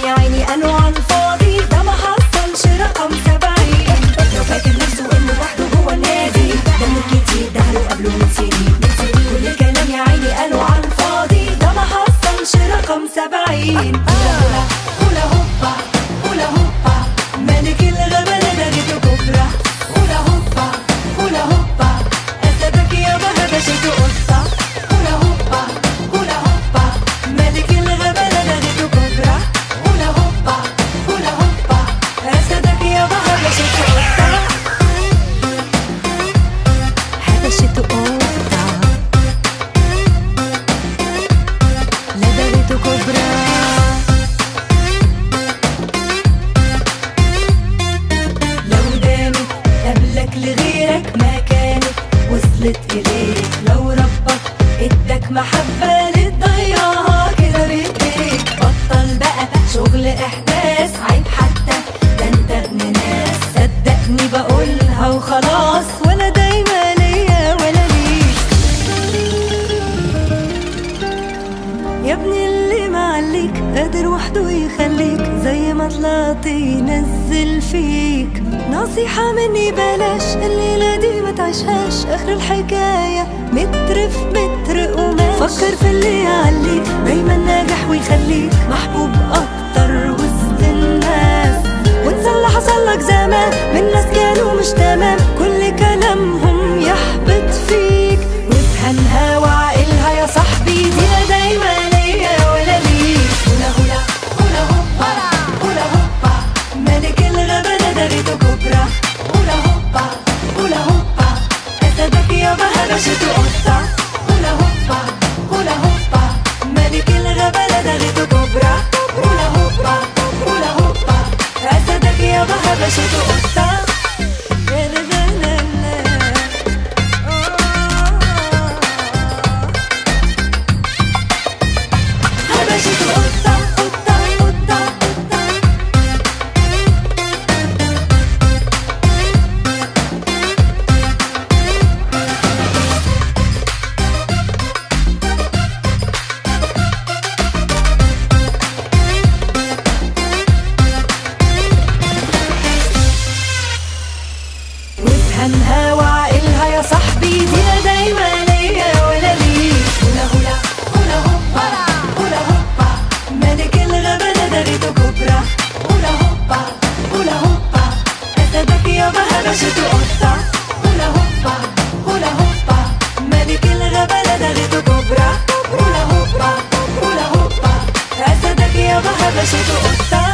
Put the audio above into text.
يا عيني قالوا على الفاضي ده ما حصلش رقم سبعين لو فاكر نفسه انه وحده جوه النادي ده من كتير ده له قبله من سنين كل الكلام يا عيني قالوا على الفاضي ده ما حصلش رقم سبعين هولا هولا هوبا هولا هوبا ملك الغابة لدغته كبرى هولا هوبا هولا هوبا أسدك يا بهبشته قطة هولا هوبا هولا هوبا ملك الغابة لدغته كبرى هولا هوبا هولا هوبا أسدك يا بهبشته قطة هبشته قطة لدغته كبرى لو دامت قبلك لغيرك ما كانت وصلت إليك لو ربك ادك محبة لتضيعها كده بإيديك بطل بقى شغل إحداث عيب حتى ده انت ابن ناس صدقني بقولها وخلاص ولا دايما ليا ولا ليك يا ابني اللي معليك قادر وحده يخليك زي ما طلعت ينزل فيك نصيحة مني بلاش الليلة دي ما تعيشهاش آخر الحكاية متر في متر قماش فكر في اللي يعليك دايما ناجح ويخليك محبوب أكتر وسط الناس وانسى اللي حصل لك زمان من ناس كانوا مش تمام كل كلامهم يحبط فيك وافهمها وعقلها يا صاحبي دي لا دايما ليا ولا ليك هولا هولا هولا هوبا هولا هوبا ملك الغابة لدغته كبرى هولا هوبا هولا هوبا أسدك يا بهبشته قطة هولا هوبا هولا هوبا ملك الغابة لدغته كبرى هولا هوبا هولا هوبا أسدك يا بهبشته قطة لا لا لا لا لا. هبشته قطة قطة قطة قطة وافهمها وعقلها يا صاحبي دي لا دايما ليا ولا ليك هولا هولا هولا هوبا هولا هوبا ملك الغابة لدغته كبرى هولا هوبا هولا هوبا أسدك يا بهبشته قطة هولا هوبا هولا هوبا ملك الغابة لدغته كبرى هولا هوبا هولا هوبا أسدك يا بهبشته قطة